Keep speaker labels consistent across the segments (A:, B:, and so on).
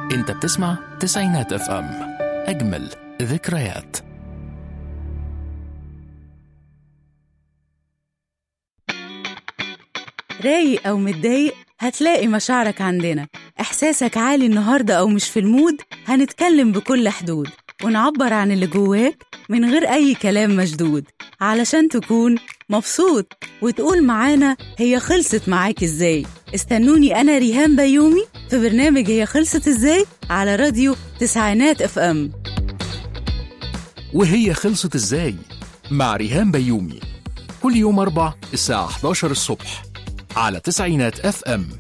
A: انت بتسمع تسعينات اف ام اجمل ذكريات
B: رايق أو متضايق هتلاقي مشاعرك عندنا إحساسك عالي النهاردة أو مش في المود هنتكلم بكل حدود ونعبر عن اللي جواك من غير أي كلام مشدود علشان تكون مبسوط وتقول معانا هي خلصت معاك إزاي استنوني أنا ريهام بيومي في برنامج هي خلصت إزاي على راديو تسعينات اف ام
A: وهي خلصت ازاي مع ريهام بيومي كل يوم أربع الساعة 11 الصبح على تسعينات اف ام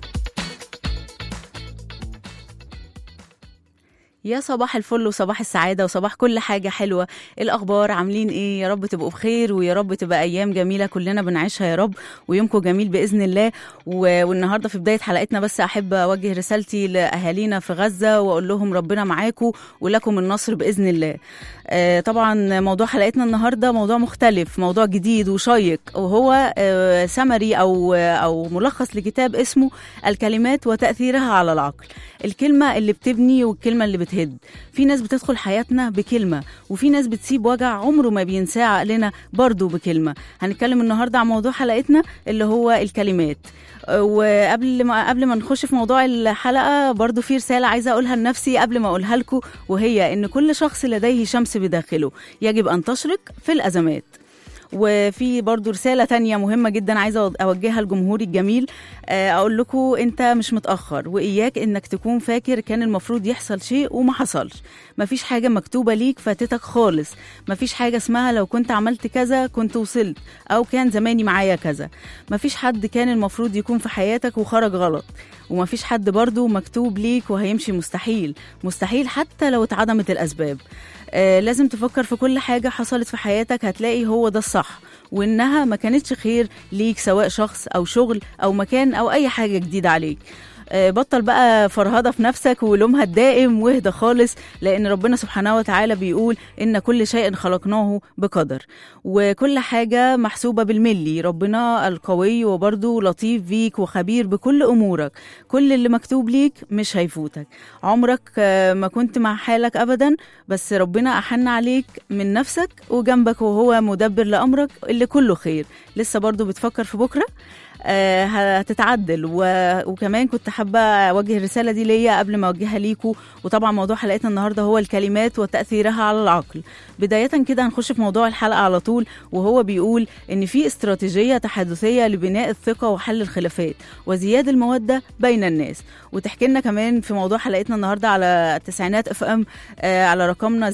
B: يا صباح الفل وصباح السعادة وصباح كل حاجة حلوة الأخبار عاملين إيه يا رب تبقوا بخير ويا رب تبقى أيام جميلة كلنا بنعيشها يا رب ويومكم جميل بإذن الله و- والنهاردة في بداية حلقتنا بس أحب أوجه رسالتي لأهالينا في غزة وأقول لهم ربنا معاكم ولكم النصر بإذن الله آه، طبعا موضوع حلقتنا النهاردة موضوع مختلف موضوع جديد وشيق وهو آه، سمري أو أو ملخص لكتاب اسمه الكلمات وتأثيرها على العقل الكلمة اللي بتبني والكلمة اللي بتهد في ناس بتدخل حياتنا بكلمة وفي ناس بتسيب وجع عمره ما بينساه عقلنا برضه بكلمة هنتكلم النهاردة عن موضوع حلقتنا اللي هو الكلمات أه، وقبل ما قبل ما نخش في موضوع الحلقة برضو في رسالة عايزة أقولها لنفسي قبل ما أقولها لكم وهي إن كل شخص لديه شمس بداخله يجب أن تشرق في الأزمات وفي برضو رسالة تانية مهمة جدا عايزة أوجهها لجمهوري الجميل آه، أقول لكم أنت مش متأخر وإياك إنك تكون فاكر كان المفروض يحصل شيء وما حصلش مفيش حاجة مكتوبة ليك فاتتك خالص مفيش حاجة اسمها لو كنت عملت كذا كنت وصلت أو كان زماني معايا كذا مفيش حد كان المفروض يكون في حياتك وخرج غلط ومفيش حد برضو مكتوب ليك وهيمشي مستحيل مستحيل حتى لو اتعدمت الأسباب آه لازم تفكر في كل حاجة حصلت في حياتك هتلاقي هو ده الصح وإنها ما كانتش خير ليك سواء شخص أو شغل أو مكان أو أي حاجة جديدة عليك آه، بطل بقى فرهضة في نفسك ولومها الدائم واهدى خالص لأن ربنا سبحانه وتعالى بيقول إن كل شيء خلقناه بقدر وكل حاجة محسوبة بالملي ربنا القوي وبرضه لطيف بيك وخبير بكل أمورك كل اللي مكتوب ليك مش هيفوتك عمرك آه، ما كنت مع حالك أبدا بس ربنا أحن عليك من نفسك وجنبك وهو مدبر لأمرك اللي كله خير لسه برضه بتفكر في بكرة آه، هتتعدل و... وكمان كنت حابة أوجه الرسالة دي ليا قبل ما أوجهها ليكوا وطبعا موضوع حلقتنا النهاردة هو الكلمات وتأثيرها على العقل بداية كده هنخش في موضوع الحلقة على طول وهو بيقول إن في استراتيجية تحدثية لبناء الثقة وحل الخلافات وزياد المودة بين الناس وتحكي لنا كمان في موضوع حلقتنا النهاردة على التسعينات اف ام آه، على رقمنا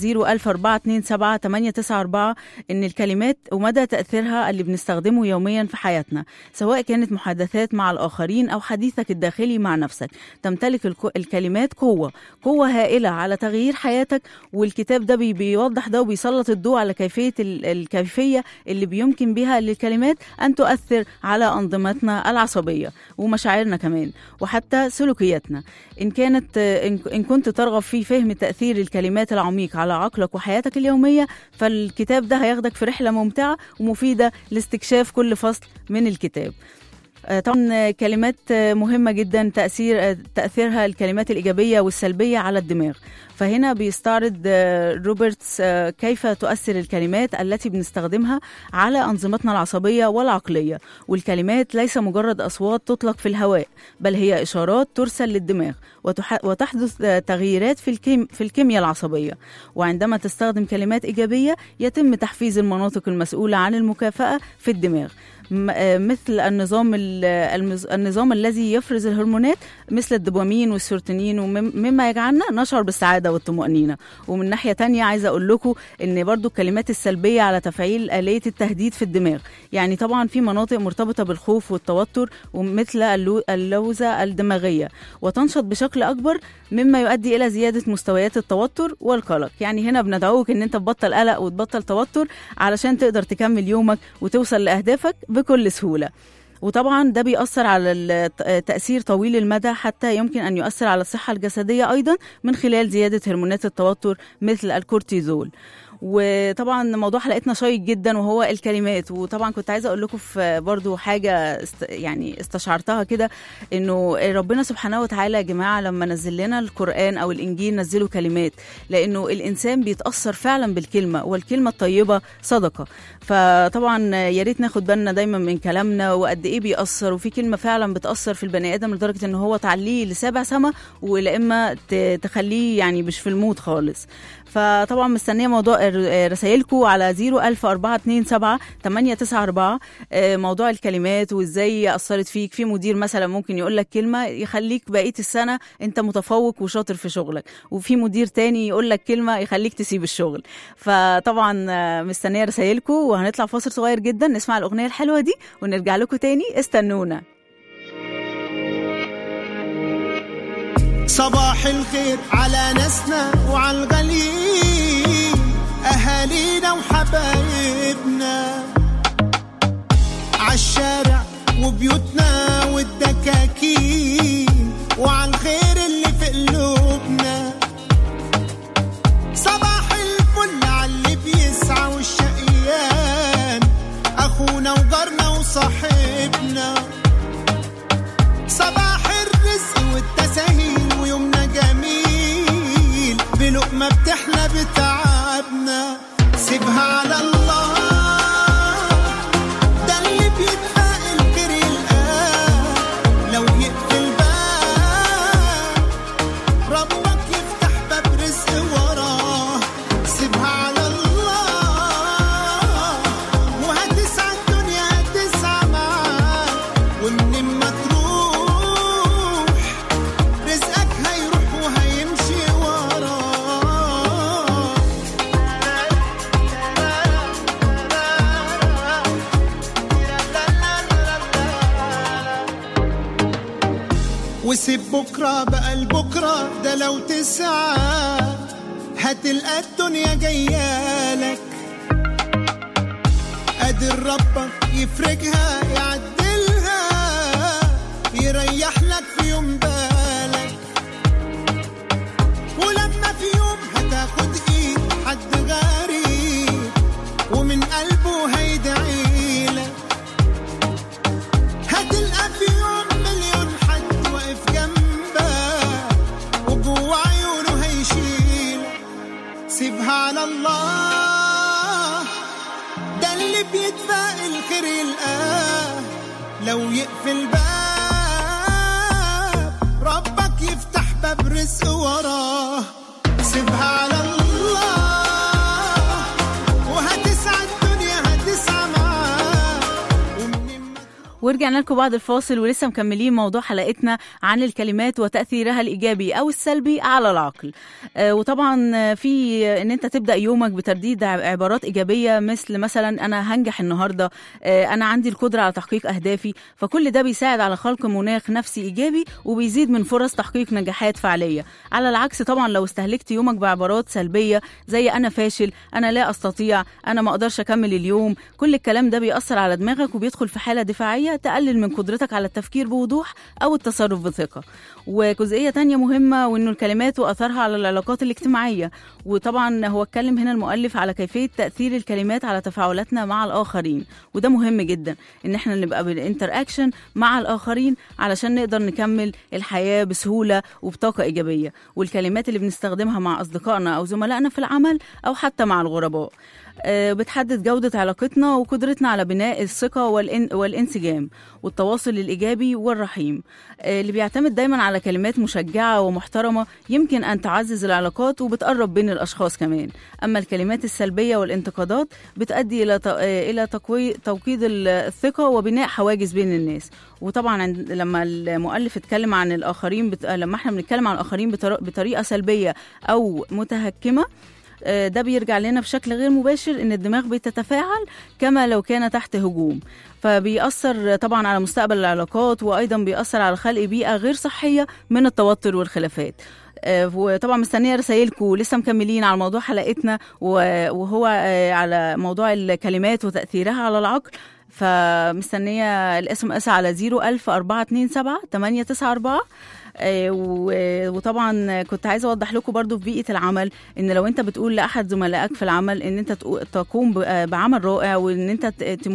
B: 01427 إن الكلمات ومدى تأثيرها اللي بنستخدمه يوميا في حياتنا سواء كانت محادثات مع الآخرين أو حديثك الداخلي مع نفسك تمتلك الك- الكلمات قوة قوة هائلة على تغيير حياتك والكتاب ده بي- بيوضح ده وبيسلط الضوء على كيفية ال- الكيفية اللي بيمكن بها للكلمات أن تؤثر على أنظمتنا العصبية ومشاعرنا كمان وحتى سلوكياتنا إن كانت إن إن كنت ترغب في فهم تأثير الكلمات العميق على عقلك وحياتك اليومية فالكتاب ده هياخدك في رحلة ممتعة ومفيدة لاستكشاف كل فصل من الكتاب آه، طبعا آه، كلمات آه، مهمة جدا تأثير آه، تأثيرها الكلمات الإيجابية والسلبية على الدماغ فهنا بيستعرض آه، روبرتس آه، كيف تؤثر الكلمات التي بنستخدمها على أنظمتنا العصبية والعقلية والكلمات ليس مجرد أصوات تطلق في الهواء بل هي إشارات ترسل للدماغ وتح- وتحدث آه، تغييرات في الكيم في الكيمياء العصبية وعندما تستخدم كلمات إيجابية يتم تحفيز المناطق المسؤولة عن المكافأة في الدماغ م- آه، مثل النظام ال- المز- النظام الذي يفرز الهرمونات مثل الدوبامين والسيروتونين ومما يجعلنا نشعر بالسعادة والطمأنينة ومن ناحية تانية عايزة أقول لكم إن برضو الكلمات السلبية على تفعيل آلية التهديد في الدماغ يعني طبعا في مناطق مرتبطة بالخوف والتوتر ومثل اللو- اللوزة الدماغية وتنشط بشكل أكبر مما يؤدي إلى زيادة مستويات التوتر والقلق يعني هنا بندعوك إن أنت تبطل قلق وتبطل توتر علشان تقدر تكمل يومك وتوصل لأهدافك بكل سهولة وطبعا ده بيأثر على الت- تأثير طويل المدى حتى يمكن أن يؤثر على الصحة الجسدية أيضا من خلال زيادة هرمونات التوتر مثل الكورتيزول وطبعا موضوع حلقتنا شيق جدا وهو الكلمات وطبعا كنت عايزه اقول لكم في برضو حاجه است يعني استشعرتها كده انه ربنا سبحانه وتعالى يا جماعه لما نزل لنا القران او الانجيل نزلوا كلمات لانه الانسان بيتاثر فعلا بالكلمه والكلمه الطيبه صدقه فطبعا يا ريت ناخد بالنا دايما من كلامنا وقد ايه بيأثر وفي كلمه فعلا بتأثر في البني ادم لدرجه ان هو تعليه لسابع سما ولا اما ت- تخليه يعني مش في المود خالص فطبعا مستنيه موضوع ر- رسايلكم على 01427 894 آه، موضوع الكلمات وازاي اثرت فيك في مدير مثلا ممكن يقول لك كلمه يخليك بقيه السنه انت متفوق وشاطر في شغلك وفي مدير تاني يقول لك كلمه يخليك تسيب الشغل فطبعا آه، مستنيه رسايلكم وهنطلع فاصل صغير جدا نسمع الاغنيه الحلوه دي ونرجع لكم تاني استنونا
C: صباح الخير على ناسنا وعلى الغاليين أهالينا وحبايبنا عالشارع وبيوتنا والدكاكين وعلى الخير اللي في قلوبنا صباح الفل على اللي بيسعى والشقيان أخونا وجارنا وصاحبنا صباح الرزق والتساهيل ويومنا جميل بلقمة بتحلى بتعبنا سيبها على الله ده اللي بيدفع الخير يلقاه لو يقفل باب ربك يفتح باب رزق وراه سيبها على الله وهتسعى الدنيا هتسعى معاك ومن ما تروح رزقك هيروح وهيمشي وراه وسيب بكرة بقى لبكرة ده لو تسعى هتلقى الدنيا جايالك قادر ربك يفرجها يعدلها يريح لك في يوم بالك ولما في يوم هتاخد ايد حد غريب ومن قلبه هيدعيلك هتلقى في يوم مليون حد واقف جنبك وجوه عيونه هيشيلك سيبها على الله ده اللي بيدفع الخير يلقاه لو يقفل باب ربك يفتح باب رزق وراه سيبها على الله وهتسعى الدنيا هتسعى معاه ومن ما
B: ورجعنا لكم بعد الفاصل ولسه مكملين موضوع حلقتنا عن الكلمات وتأثيرها الإيجابي أو السلبي على العقل آه، وطبعا آه، في ان انت تبدا يومك بترديد ع- عبارات ايجابيه مثل مثلا انا هنجح النهارده آه، انا عندي القدره على تحقيق اهدافي فكل ده بيساعد على خلق مناخ نفسي ايجابي وبيزيد من فرص تحقيق نجاحات فعليه على العكس طبعا لو استهلكت يومك بعبارات سلبيه زي انا فاشل انا لا استطيع انا ما اقدرش اكمل اليوم كل الكلام ده بيأثر على دماغك وبيدخل في حاله دفاعيه تقلل من قدرتك على التفكير بوضوح او التصرف بثقه وجزئيه تانية مهمه وانه الكلمات واثرها على العلاقات الاجتماعيه وطبعا هو اتكلم هنا المؤلف على كيفيه تاثير الكلمات على تفاعلاتنا مع الاخرين وده مهم جدا ان احنا نبقى بالانتر اكشن مع الاخرين علشان نقدر نكمل الحياه بسهوله وبطاقه ايجابيه والكلمات اللي بنستخدمها مع اصدقائنا او زملائنا في العمل او حتى مع الغرباء آه، بتحدد جودة علاقتنا وقدرتنا على بناء الثقة والإن والانسجام والتواصل الإيجابي والرحيم آه، اللي بيعتمد دايما على كلمات مشجعة ومحترمة يمكن أن تعزز العلاقات وبتقرب بين الأشخاص كمان أما الكلمات السلبية والانتقادات بتؤدي إلى ت- آه، إلى تقوي توقيد ال- الثقة وبناء حواجز بين الناس وطبعا عند- لما المؤلف اتكلم عن الآخرين بت... آه، لما احنا بنتكلم عن الآخرين بطر... بطريقة سلبية أو متهكمة آه، ده بيرجع لنا بشكل غير مباشر ان الدماغ بتتفاعل كما لو كان تحت هجوم فبيأثر طبعا على مستقبل العلاقات وايضا بيأثر على خلق بيئة غير صحية من التوتر والخلافات آه، وطبعا مستنيه رسائلكم لسه مكملين على موضوع حلقتنا و- وهو آه، على موضوع الكلمات وتاثيرها على العقل فمستنيه الاس ام اس على 01427 894 آه، و- وطبعا كنت عايزه اوضح لكم برضو في بيئه العمل ان لو انت بتقول لاحد زملائك في العمل ان انت تقو- تقوم ب- آه، بعمل رائع وان انت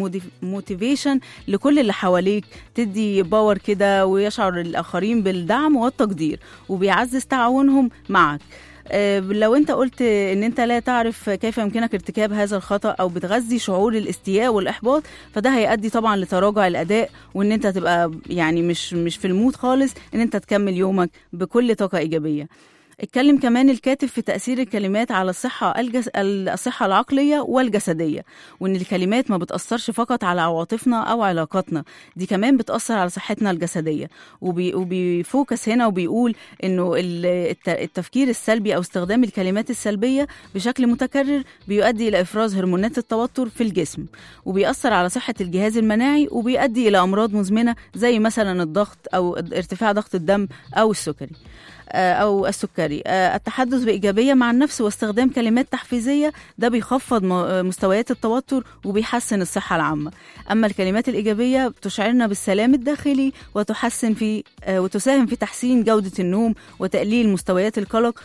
B: موتيفيشن لكل اللي حواليك تدي باور كده ويشعر الاخرين بالدعم والتقدير وبيعزز تعاونهم معك آه، لو انت قلت ان انت لا تعرف كيف يمكنك ارتكاب هذا الخطا او بتغذي شعور الاستياء والاحباط فده هيؤدي طبعا لتراجع الاداء وان انت تبقى يعني مش مش في المود خالص ان انت تكمل يومك بكل طاقه ايجابيه اتكلم كمان الكاتب في تأثير الكلمات على الصحة الجس... الصحة العقلية والجسدية وإن الكلمات ما بتأثرش فقط على عواطفنا أو علاقاتنا دي كمان بتأثر على صحتنا الجسدية وبي... وبيفوكس هنا وبيقول إنه ال- الت... التفكير السلبي أو استخدام الكلمات السلبية بشكل متكرر بيؤدي إلى إفراز هرمونات التوتر في الجسم وبيأثر على صحة الجهاز المناعي وبيؤدي إلى أمراض مزمنة زي مثلا الضغط أو ارتفاع ضغط الدم أو السكري آه، او السكري آه، التحدث بايجابيه مع النفس واستخدام كلمات تحفيزيه ده بيخفض م- آه، مستويات التوتر وبيحسن الصحه العامه اما الكلمات الايجابيه بتشعرنا بالسلام الداخلي وتحسن في آه، وتساهم في تحسين جوده النوم وتقليل مستويات القلق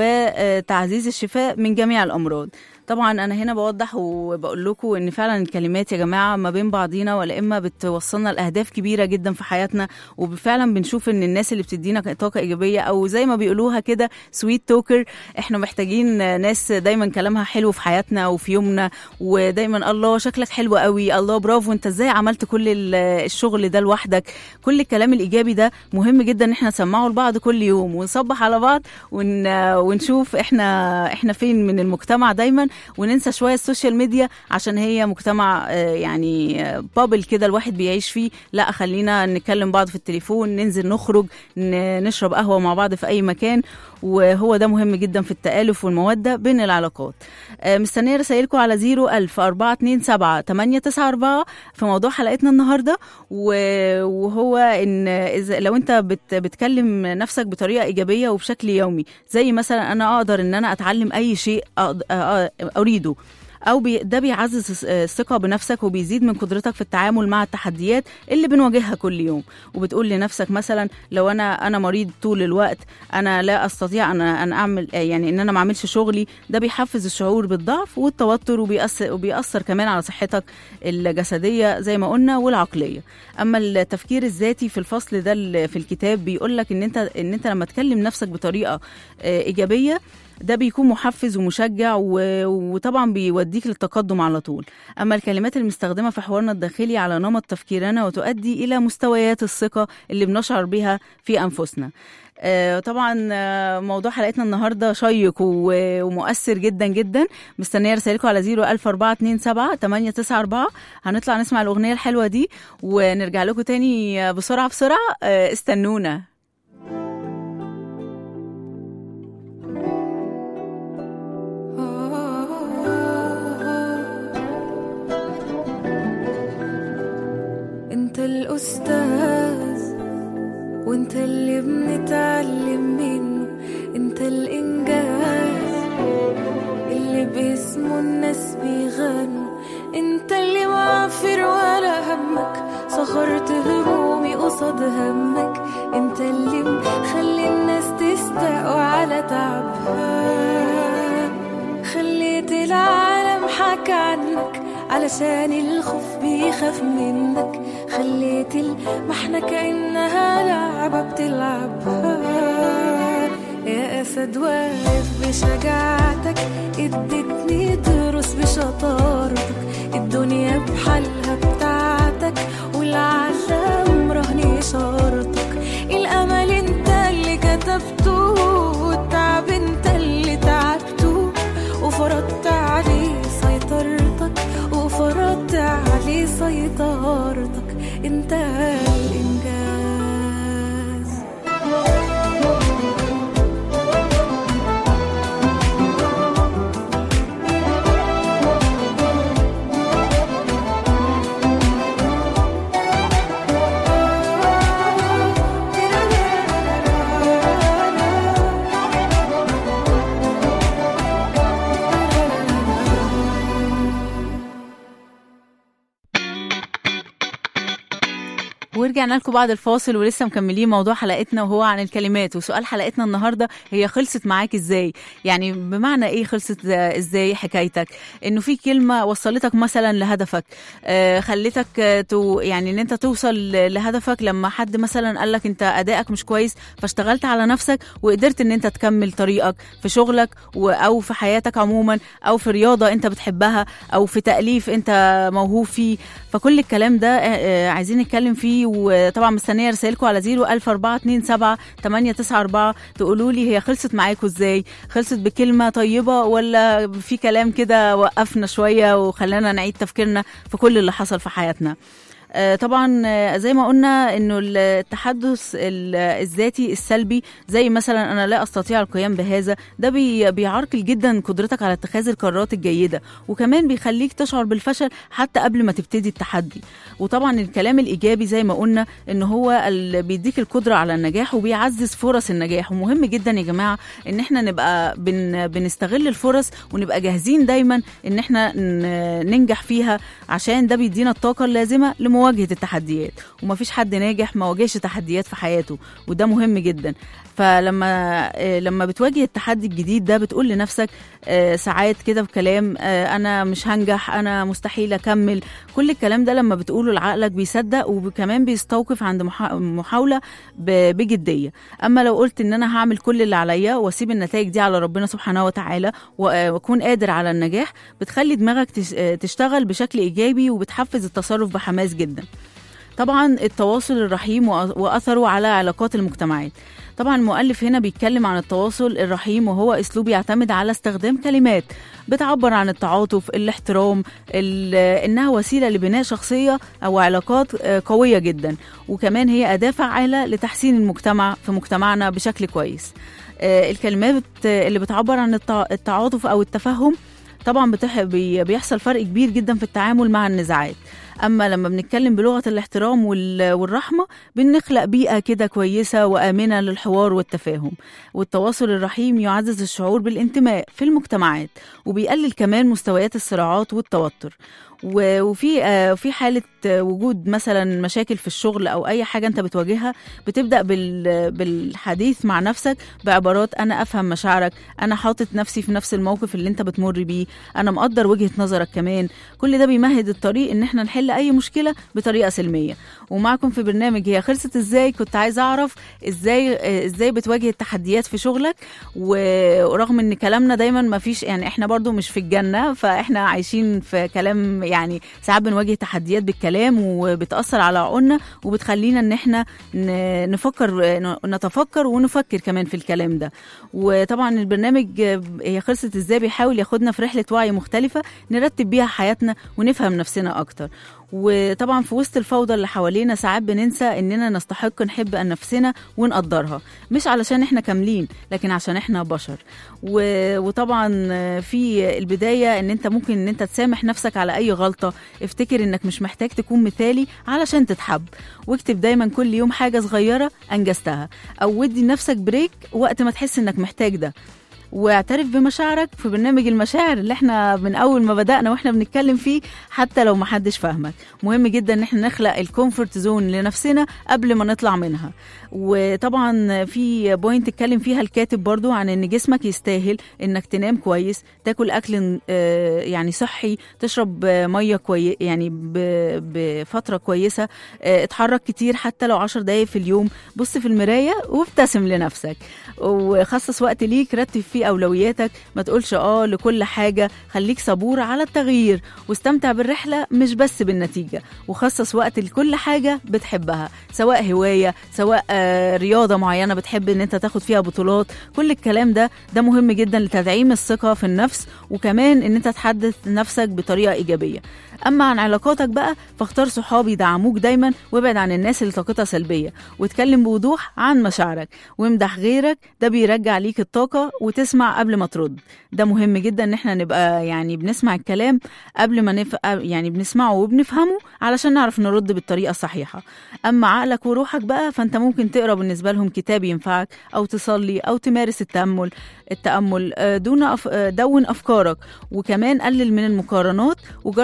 B: وتعزيز الشفاء من جميع الامراض طبعا انا هنا بوضح وبقول لكم ان فعلا الكلمات يا جماعه ما بين بعضينا ولا اما بتوصلنا لاهداف كبيره جدا في حياتنا وفعلا بنشوف ان الناس اللي بتدينا طاقه ايجابيه او زي ما بيقولوها كده سويت توكر احنا محتاجين ناس دايما كلامها حلو في حياتنا وفي يومنا ودايما الله شكلك حلو قوي الله برافو انت ازاي عملت كل ال- الشغل ده لوحدك كل الكلام الايجابي ده مهم جدا ان احنا نسمعه لبعض كل يوم ونصبح على بعض ون... ونشوف احنا احنا فين من المجتمع دايما وننسى شويه السوشيال ميديا عشان هي مجتمع آه، يعني آه، بابل كده الواحد بيعيش فيه لا خلينا نتكلم بعض في التليفون ننزل نخرج ن- نشرب قهوه مع بعض في اي مكان وهو ده مهم جدا في التآلف والمودة بين العلاقات آه، مستنية رسائلكم على 01000 427 894 في موضوع حلقتنا النهاردة و- وهو إن إذا لو أنت بت بتكلم نفسك بطريقة إيجابية وبشكل يومي زي مثلا أنا أقدر إن أنا أتعلم أي شيء أقد- أ- أ- أريده او بي ده بيعزز الس- الثقه بنفسك وبيزيد من قدرتك في التعامل مع التحديات اللي بنواجهها كل يوم وبتقول لنفسك مثلا لو انا انا مريض طول الوقت انا لا استطيع ان انا اعمل يعني ان انا ما اعملش شغلي ده بيحفز الشعور بالضعف والتوتر وبيأثر وبيأثر كمان على صحتك الجسديه زي ما قلنا والعقليه اما التفكير الذاتي في الفصل ده ال- في الكتاب بيقول لك ان انت ان انت لما تكلم نفسك بطريقه آه، ايجابيه ده بيكون محفز ومشجع و... وطبعا بيوديك للتقدم على طول اما الكلمات المستخدمه في حوارنا الداخلي على نمط تفكيرنا وتؤدي الى مستويات الثقه اللي بنشعر بها في انفسنا آه، طبعا آه، موضوع حلقتنا النهارده شيق و- ومؤثر جدا جدا مستنيه رسائلكم على 01427 894 هنطلع نسمع الاغنيه الحلوه دي ونرجع لكم تاني آه، بسرعه بسرعه آه، استنونا
D: انت الاستاذ وانت اللي بنتعلم منه انت الانجاز اللي باسمه الناس بيغنوا انت اللي معفر ولا همك صخرت همومي قصاد همك انت اللي مخلي الناس تستقوى على تعبها خليت العالم حكى عنك علشان الخوف بيخاف منك خليت المحنة كأنها لعبة بتلعبها يا أسد واقف بشجاعتك اديتني ترس بشطارتك الدنيا بحالها بتاعتك والعالم رهن إشارتك الأمل انت اللي كتبته والتعب انت اللي تعبته وفرضت عليه سيطرتك وفرضت عليه سيطرتك انت الإنجاز
B: ورجعنا لكم بعد الفاصل ولسه مكملين موضوع حلقتنا وهو عن الكلمات وسؤال حلقتنا النهارده هي خلصت معاك ازاي يعني بمعنى ايه خلصت ازاي حكايتك انه في كلمه وصلتك مثلا لهدفك آه خلتك آه، تو يعني ان انت توصل ل- لهدفك لما حد مثلا قال لك انت ادائك مش كويس فاشتغلت على نفسك وقدرت ان انت تكمل طريقك في شغلك و- او في حياتك عموما او في رياضه انت بتحبها او في تاليف انت موهوب فيه فكل الكلام ده آه، آه، عايزين نتكلم فيه وطبعا مستنيه رسائلكم على 0 1000 427 894 تقولوا لي هي خلصت معاكم ازاي خلصت بكلمه طيبه ولا في كلام كده وقفنا شويه وخلانا نعيد تفكيرنا في كل اللي حصل في حياتنا آه، طبعا آه، زي ما قلنا انه التحدث ال- الذاتي السلبي زي مثلا انا لا استطيع القيام بهذا ده بي بيعرقل جدا قدرتك على اتخاذ القرارات الجيده وكمان بيخليك تشعر بالفشل حتى قبل ما تبتدي التحدي وطبعا الكلام الايجابي زي ما قلنا ان هو ال- بيديك القدره على النجاح وبيعزز فرص النجاح ومهم جدا يا جماعه ان احنا نبقى بن بنستغل الفرص ونبقى جاهزين دايما ان احنا ن- ننجح فيها عشان ده بيدينا الطاقه اللازمه لمواجهه التحديات ومفيش حد ناجح ما واجهش تحديات في حياته وده مهم جدا فلما آه، لما بتواجه التحدي الجديد ده بتقول لنفسك آه، ساعات كده بكلام آه، انا مش هنجح انا مستحيل اكمل كل الكلام ده لما بتقوله لعقلك بيصدق وكمان بيستوقف عند محا- محاوله ب- بجديه اما لو قلت ان انا هعمل كل اللي عليا واسيب النتائج دي على ربنا سبحانه وتعالى و- آه، واكون قادر على النجاح بتخلي دماغك تش- آه، تشتغل بشكل ايجابي وبتحفز التصرف بحماس جدا طبعا التواصل الرحيم وأ- واثره على علاقات المجتمعات طبعا المؤلف هنا بيتكلم عن التواصل الرحيم وهو اسلوب يعتمد على استخدام كلمات بتعبر عن التعاطف الاحترام ال- انها وسيله لبناء شخصيه او علاقات آه، قويه جدا وكمان هي اداه فعاله لتحسين المجتمع في مجتمعنا بشكل كويس آه، الكلمات آه، اللي بتعبر عن التع- التعاطف او التفهم طبعا بتح... بي... بيحصل فرق كبير جدا في التعامل مع النزاعات اما لما بنتكلم بلغه الاحترام وال... والرحمه بنخلق بيئه كده كويسه وامنه للحوار والتفاهم والتواصل الرحيم يعزز الشعور بالانتماء في المجتمعات وبيقلل كمان مستويات الصراعات والتوتر و- وفي آه، في حاله آه، وجود مثلا مشاكل في الشغل او اي حاجه انت بتواجهها بتبدا بال... بالحديث مع نفسك بعبارات انا افهم مشاعرك انا حاطط نفسي في نفس الموقف اللي انت بتمر بيه انا مقدر وجهه نظرك كمان كل ده بيمهد الطريق ان احنا نحل اي مشكله بطريقه سلميه ومعكم في برنامج هي خلصت ازاي كنت عايزه اعرف ازاي آه، ازاي بتواجه التحديات في شغلك و- ورغم ان كلامنا دايما ما فيش يعني احنا برضو مش في الجنه فاحنا عايشين في كلام يعني ساعات بنواجه تحديات بالكلام وبتاثر على عقولنا وبتخلينا ان احنا ن- نفكر نتفكر ونفكر كمان في الكلام ده وطبعا البرنامج آه، هي خلصت ازاي بيحاول ياخدنا في رحله وعي مختلفه نرتب بيها حياتنا ونفهم نفسنا اكتر وطبعا في وسط الفوضى اللي حوالينا ساعات بننسى اننا نستحق نحب نفسنا ونقدرها مش علشان احنا كاملين لكن عشان احنا بشر و... وطبعا في البدايه ان انت ممكن ان انت تسامح نفسك على اي غلطه افتكر انك مش محتاج تكون مثالي علشان تتحب واكتب دايما كل يوم حاجه صغيره انجزتها او ودي لنفسك بريك وقت ما تحس انك محتاج ده واعترف بمشاعرك في برنامج المشاعر اللي احنا من اول ما بدانا واحنا بنتكلم فيه حتى لو محدش فاهمك مهم جدا ان احنا نخلق الكومفورت زون لنفسنا قبل ما نطلع منها وطبعا في بوينت اتكلم فيها الكاتب برضو عن ان جسمك يستاهل انك تنام كويس تاكل اكل آه، يعني صحي تشرب آه، ميه كويس يعني ب- بفتره كويسه آه، اتحرك كتير حتى لو عشر دقايق في اليوم بص في المرايه وابتسم لنفسك وخصص وقت ليك رتب فيه اولوياتك ما تقولش اه لكل حاجه خليك صبور على التغيير واستمتع بالرحله مش بس بالنتيجه وخصص وقت لكل حاجه بتحبها سواء هوايه سواء آه، رياضه معينه بتحب ان انت تاخد فيها بطولات كل الكلام ده ده مهم جدا لتدعيم الثقه في النفس وكمان ان انت تحدث نفسك بطريقه ايجابيه اما عن علاقاتك بقى فاختار صحاب يدعموك دايما وابعد عن الناس اللي طاقتها سلبيه واتكلم بوضوح عن مشاعرك وامدح غيرك ده بيرجع ليك الطاقه وتسمع قبل ما ترد ده مهم جدا ان احنا نبقى يعني بنسمع الكلام قبل ما نف... يعني بنسمعه وبنفهمه علشان نعرف نرد بالطريقه الصحيحه اما عقلك وروحك بقى فانت ممكن تقرا بالنسبه لهم كتاب ينفعك او تصلي او تمارس التامل التامل آه، دون أف... آه، دون افكارك وكمان قلل من المقارنات وجرب تتعامل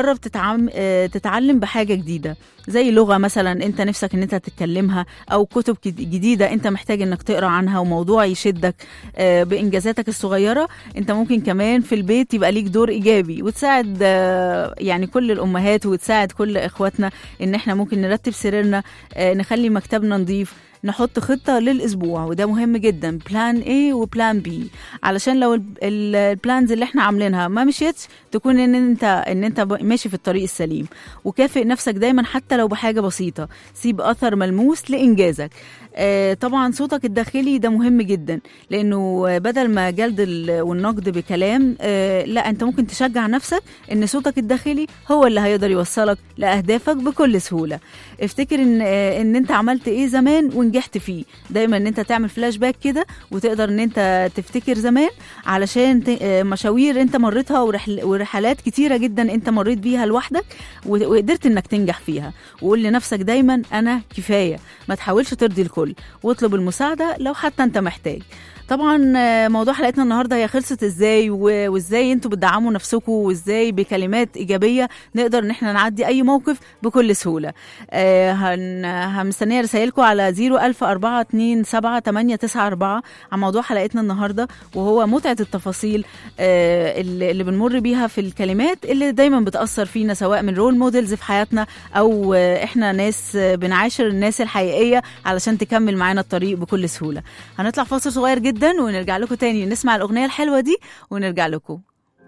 B: تتعم... آه، تتعلم بحاجه جديده زي لغه مثلا انت نفسك ان انت تتكلمها او كتب جد- جديده انت محتاج انك تقرا عنها وموضوع يشدك آه، بانجازاتك الصغيره انت ممكن كمان في البيت يبقى ليك دور ايجابي وتساعد آه، يعني كل الامهات وتساعد كل اخواتنا ان احنا ممكن نرتب سريرنا آه، نخلي مكتبنا نظيف نحط خطة للأسبوع وده مهم جدا بلان A وبلان B علشان لو ال- ال- البلانز اللي احنا عاملينها ما مشيتش تكون ان انت ان انت ب- ماشي في الطريق السليم وكافئ نفسك دايما حتى لو بحاجة بسيطة سيب أثر ملموس لإنجازك آه، طبعا صوتك الداخلي ده مهم جدا لأنه بدل ما جلد ال- والنقد بكلام آه، لا انت ممكن تشجع نفسك ان صوتك الداخلي هو اللي هيقدر يوصلك لأهدافك بكل سهولة افتكر ان آه، ان انت عملت ايه زمان ونجحت فيه دايما ان انت تعمل فلاش باك كده وتقدر ان انت تفتكر زمان علشان ت- آه، مشاوير انت مريتها ورحل ورحلات كتيره جدا انت مريت بيها لوحدك و- وقدرت انك تنجح فيها وقول لنفسك دايما انا كفايه ما تحاولش ترضي الكل واطلب المساعده لو حتى انت محتاج طبعا آه، موضوع حلقتنا النهارده هي خلصت ازاي و- وازاي انتوا بتدعموا نفسكم وازاي بكلمات ايجابيه نقدر ان احنا نعدي اي موقف بكل سهوله آه، هن همستنيه رسائلكم على 010427894 عن موضوع حلقتنا النهارده وهو متعه التفاصيل آه، اللي اللي بنمر بيها في الكلمات اللي دايما بتاثر فينا سواء من رول موديلز في حياتنا او آه، احنا ناس آه، بنعاشر الناس الحقيقيه علشان تكمل معانا الطريق بكل سهوله هنطلع فاصل صغير جدا ونرجع لكم تاني نسمع الاغنيه الحلوه دي ونرجع لكم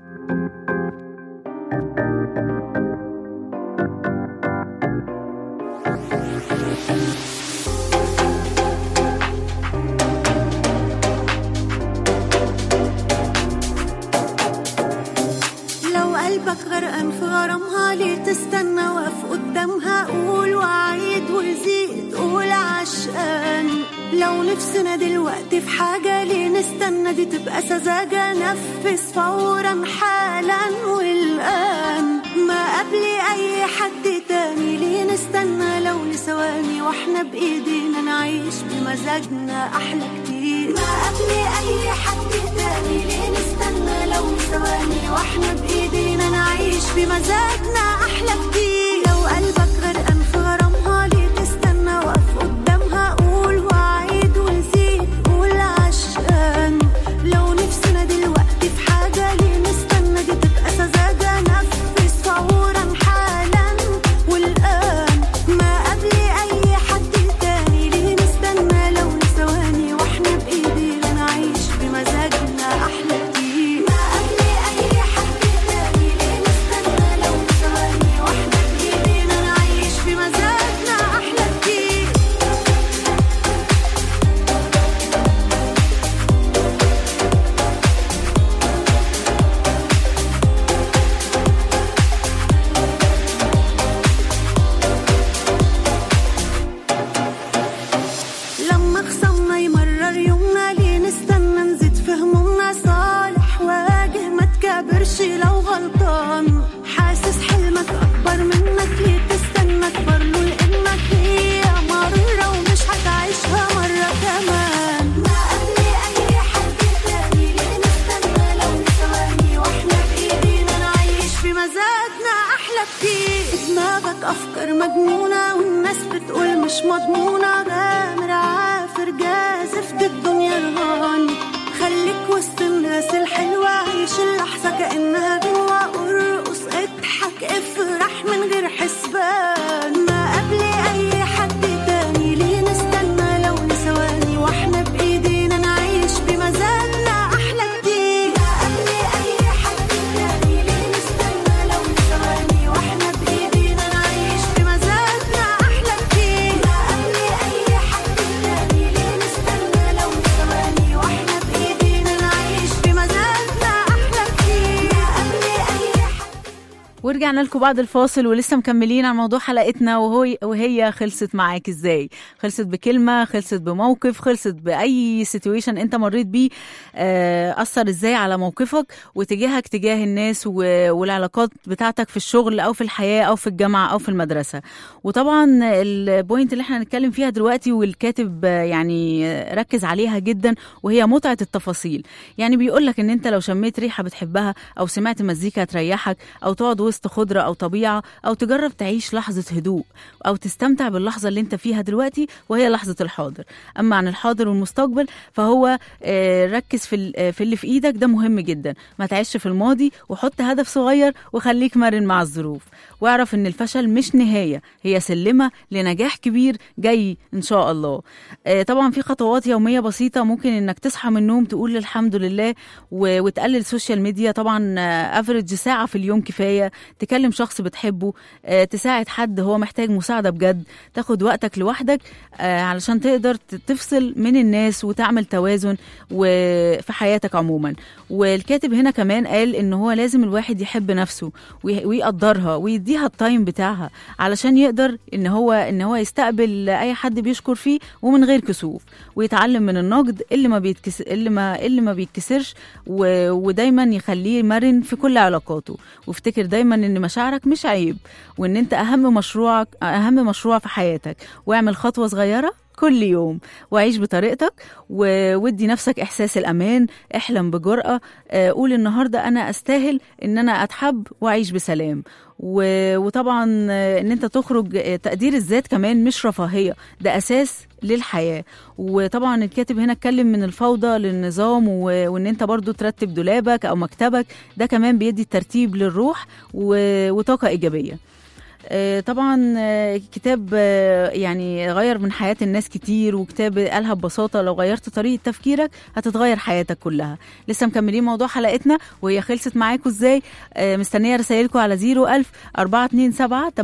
E: لو قلبك غرقان في غرامها ليه تستنى واقف قدامها قول وعيد وزيد قول عشقان لو نفسنا دلوقتي في حاجة ليه نستنى دي تبقى سذاجة نفذ فورا حالا والآن ما قبل أي حد تاني ليه نستنى لو لثواني واحنا بإيدينا نعيش بمزاجنا أحلى كتير ما قبل أي حد تاني ليه نستنى لو ثواني واحنا بإيدينا نعيش بمزاجنا أحلى كتير لو قلبك غرقان في غرامها ليه تستنى واقف قدامها قول وعيد وزيد قول عشقان لو نفسنا دلوقتي في حاجة ليه نستنى دي تبقى سذاجة نفذ فورا حالا والآن ما قبل أي حد تاني ليه نستنى لو ثواني واحنا بإيدينا نعيش بمزاجنا أحلى كتير ما قبل أي حد تاني ليه نستنى لو ثواني واحنا بإيدينا نعيش بمزاجنا أحلى كتير لما خصمنا يمرر يومنا ليه نستنى نزيد في همومنا صالح واجه ما تكابرش لو غلطان حاسس حلمك اكبر منك ليه تستنى اكبر له لانك هي مرة ومش هتعيشها مرة كمان ما قبل اي حد تاني ليه نستنى لو ثواني واحنا بايدينا نعيش بمزاجنا احلى كتير في دماغك افكار مجنونة والناس بتقول مش مضمونة غامر عافر جازف دي الدنيا رهان خليك وسط الناس الحلوة عيش اللحظة كأنها جوا ارقص اضحك افرح من غير حسبان ما قبل اي حد تاني ليه نستنى لو لثواني واحنا بايدينا نعيش بمزاجنا احلى كتير ما قبل اي حد تاني ليه نستنى لو لثواني واحنا بايدينا نعيش بمزاجنا احلى كتير ما قبل اي حد تاني ليه نستنى لو لثواني واحنا بايدينا نعيش بمزاجنا احلى كتير ما قبل اي حد
B: ورجعنا لكم بعد الفاصل ولسه مكملين عن موضوع حلقتنا وهو وهي خلصت معاك ازاي خلصت بكلمه خلصت بموقف خلصت باي سيتويشن انت مريت بيه آه، اثر ازاي على موقفك وتجاهك تجاه الناس و- والعلاقات بتاعتك في الشغل او في الحياه او في الجامعه او في المدرسه وطبعا البوينت اللي احنا هنتكلم فيها دلوقتي والكاتب آه، يعني آه، ركز عليها جدا وهي متعه التفاصيل يعني بيقول لك ان انت لو شميت ريحه بتحبها او سمعت مزيكا تريحك او تقعد وسط خضرة أو طبيعة أو تجرب تعيش لحظة هدوء أو تستمتع باللحظة اللي أنت فيها دلوقتي وهي لحظة الحاضر أما عن الحاضر والمستقبل فهو آه، ركز في ال- آه، في اللي في إيدك ده مهم جدا ما تعيش في الماضي وحط هدف صغير وخليك مرن مع الظروف واعرف إن الفشل مش نهاية هي سلمة لنجاح كبير جاي إن شاء الله آه، طبعا في خطوات يومية بسيطة ممكن إنك تصحى من النوم تقول الحمد لله و- وتقلل السوشيال ميديا طبعا افريج ساعة في اليوم كفاية تكلم شخص بتحبه آه، تساعد حد هو محتاج مساعدة بجد تاخد وقتك لوحدك آه، علشان تقدر ت- تفصل من الناس وتعمل توازن وفي حياتك عموما والكاتب هنا كمان قال ان هو لازم الواحد يحب نفسه وي- ويقدرها ويديها التايم بتاعها علشان يقدر ان هو ان هو يستقبل اي حد بيشكر فيه ومن غير كسوف ويتعلم من النقد اللي ما بيتكس اللي ما اللي ما بيتكسرش و... ودايما يخليه مرن في كل علاقاته وافتكر دايما ان مشاعرك مش عيب وان انت اهم مشروعك اهم مشروع في حياتك واعمل خطوه صغيره كل يوم وعيش بطريقتك و- وادي نفسك احساس الامان احلم بجرأة آه، قول النهارده انا استاهل ان انا اتحب واعيش بسلام و- وطبعا آه، ان انت تخرج آه، تقدير الذات كمان مش رفاهيه ده اساس للحياه وطبعا الكاتب هنا اتكلم من الفوضى للنظام و- وان انت برضو ترتب دولابك او مكتبك ده كمان بيدي ترتيب للروح و- وطاقه ايجابيه آه، طبعا آه، كتاب آه، يعني غير من حياة الناس كتير وكتاب قالها ببساطة لو غيرت طريقة تفكيرك هتتغير حياتك كلها لسه مكملين موضوع حلقتنا وهي خلصت معاكم ازاي آه، مستنية رسائلكم على 01000 427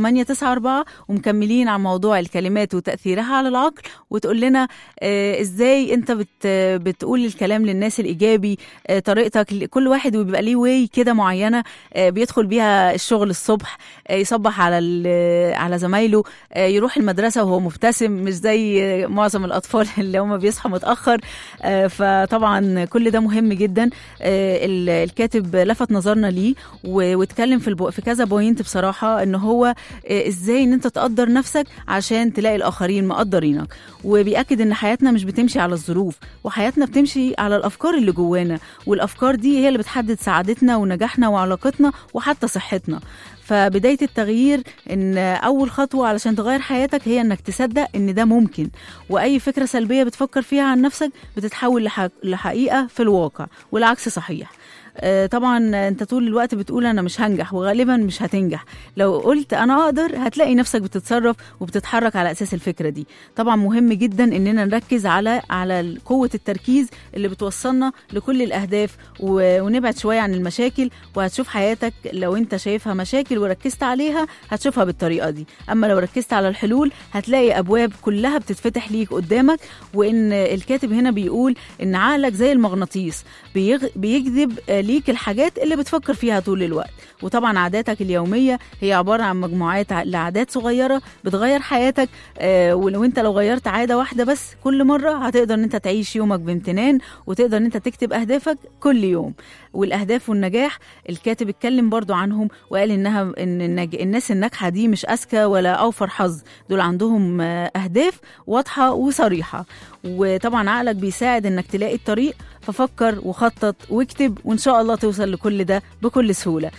B: 894 ومكملين عن موضوع الكلمات وتأثيرها على العقل وتقول لنا آه، ازاي انت بت بتقول الكلام للناس الإيجابي آه، طريقتك كل واحد بيبقى ليه واي كده معينة آه، بيدخل بيها الشغل الصبح آه، يصبح على ال- على زمايله آه، يروح المدرسه وهو مبتسم مش زي آه، معظم الاطفال اللي هم بيصحوا متاخر آه، فطبعا كل ده مهم جدا آه، ال- الكاتب لفت نظرنا ليه و- واتكلم في البو... في كذا بوينت بصراحه ان هو آه، ازاي ان انت تقدر نفسك عشان تلاقي الاخرين مقدرينك وبيأكد ان حياتنا مش بتمشي على الظروف وحياتنا بتمشي على الافكار اللي جوانا والافكار دي هي اللي بتحدد سعادتنا ونجاحنا وعلاقتنا وحتى صحتنا فبداية التغيير إن أول خطوة علشان تغير حياتك هي إنك تصدق إن ده ممكن وأي فكرة سلبية بتفكر فيها عن نفسك بتتحول لح- لحقيقة في الواقع والعكس صحيح آه، طبعا انت طول الوقت بتقول انا مش هنجح وغالبا مش هتنجح لو قلت انا اقدر هتلاقي نفسك بتتصرف وبتتحرك على اساس الفكره دي طبعا مهم جدا اننا نركز على على قوه التركيز اللي بتوصلنا لكل الاهداف و- ونبعد شويه عن المشاكل وهتشوف حياتك لو انت شايفها مشاكل وركزت عليها هتشوفها بالطريقه دي اما لو ركزت على الحلول هتلاقي ابواب كلها بتتفتح ليك قدامك وان الكاتب هنا بيقول ان عقلك زي المغناطيس بيغ... بيجذب آه، ليك الحاجات اللي بتفكر فيها طول الوقت وطبعا عاداتك اليوميه هي عباره عن مجموعات ع- لعادات صغيره بتغير حياتك آه، ولو انت لو غيرت عاده واحده بس كل مره هتقدر ان انت تعيش يومك بامتنان وتقدر ان انت تكتب اهدافك كل يوم والاهداف والنجاح الكاتب اتكلم برضو عنهم وقال انها ان النج... الناس الناجحه دي مش اذكى ولا اوفر حظ دول عندهم آه، اهداف واضحه وصريحه وطبعا عقلك بيساعد انك تلاقي الطريق ففكر وخطط واكتب وان شاء الله توصل لكل ده بكل سهوله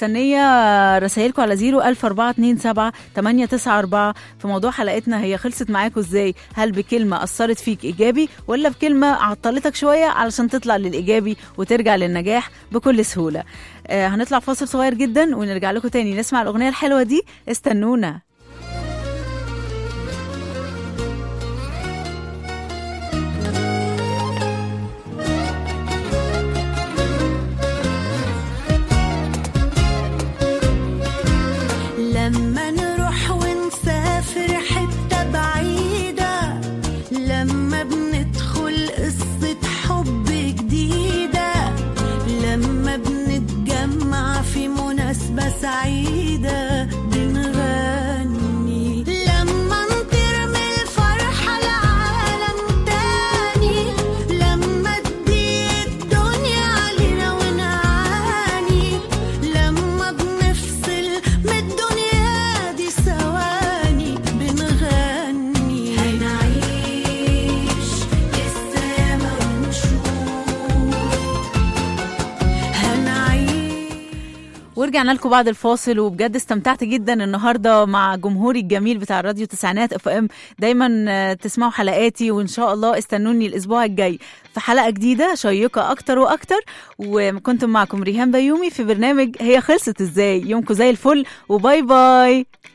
B: مستنيه رسائلكم على 01427 894 في موضوع حلقتنا هي خلصت معاكم ازاي هل بكلمه اثرت فيك ايجابي ولا بكلمه عطلتك شويه علشان تطلع للايجابي وترجع للنجاح بكل سهوله آه هنطلع فاصل صغير جدا ونرجع لكم تاني نسمع الاغنيه الحلوه دي استنونا
E: لما نروح ونسافر حتة بعيدة لما بندخل قصة حب جديدة لما بنتجمع في مناسبة سعيدة بنغني لما نطير من الفرحة لعالم تاني لما تضيق الدنيا علينا ونعاني لما بنفصل من الدنيا دي ثواني بنغني هنعيش السما ونشوف هنعيش
B: ورجعنا لكم بعد الفاصل وبجد استمتعت جدا النهارده مع جمهوري الجميل بتاع الراديو تسعينات اف ام دايما آه، تسمعوا حلقاتي وان شاء الله استنوني الاسبوع الجاي في حلقه جديده شيقه اكتر واكتر وكنت معكم ريهام بيومي في برنامج هي خلصت ازاي يومكم زي الفل وباي باي